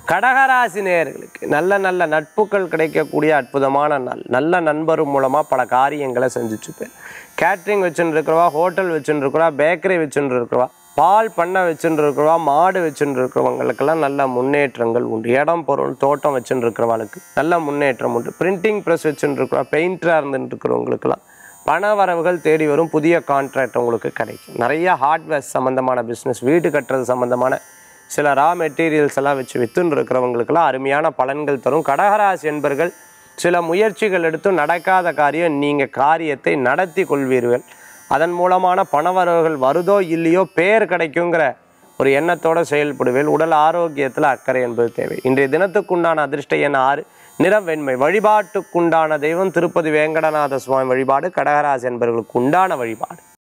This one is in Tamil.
கடகராசி நேயர்களுக்கு நல்ல நல்ல நட்புகள் கிடைக்கக்கூடிய அற்புதமான நாள் நல்ல நண்பர் மூலமாக பல காரியங்களை செஞ்சுட்ருப்பேன் கேட்ரிங் வச்சுட்டு இருக்கிறவா ஹோட்டல் வச்சுட்டு இருக்கிறவா பேக்கரி வச்சுட்டு இருக்கிறவா பால் பண்ணை வச்சுட்டு இருக்கிறவா மாடு வச்சுட்டு இருக்கிறவங்களுக்கெல்லாம் நல்ல முன்னேற்றங்கள் உண்டு இடம் பொருள் தோட்டம் வச்சுட்டு இருக்கிறவங்களுக்கு நல்ல முன்னேற்றம் உண்டு பிரிண்டிங் ப்ரெஸ் வச்சுட்டு இருக்கிறவா பெயிண்டராக இருந்துட்டு இருக்கிறவங்களுக்கெல்லாம் பண வரவுகள் தேடி வரும் புதிய கான்ட்ராக்ட் உங்களுக்கு கிடைக்கும் நிறைய ஹார்ட்வேர் சம்மந்தமான பிஸ்னஸ் வீடு கட்டுறது சம்மந்தமான சில ரா மெட்டீரியல்ஸ் எல்லாம் வச்சு வித்துன்னு இருக்கிறவங்களுக்கெல்லாம் அருமையான பலன்கள் தரும் கடகராசி என்பர்கள் சில முயற்சிகள் எடுத்து நடக்காத காரியம் நீங்கள் காரியத்தை நடத்தி கொள்வீர்கள் அதன் மூலமான பணவரவுகள் வருதோ இல்லையோ பேர் கிடைக்குங்கிற ஒரு எண்ணத்தோட செயல்படுவேன் உடல் ஆரோக்கியத்தில் அக்கறை என்பது தேவை இன்றைய தினத்துக்குண்டான அதிர்ஷ்ட எண் ஆறு நிறம் வெண்மை வழிபாட்டுக்குண்டான தெய்வம் திருப்பதி வேங்கடநாத சுவாமி வழிபாடு கடகராசி என்பவர்களுக்கு உண்டான வழிபாடு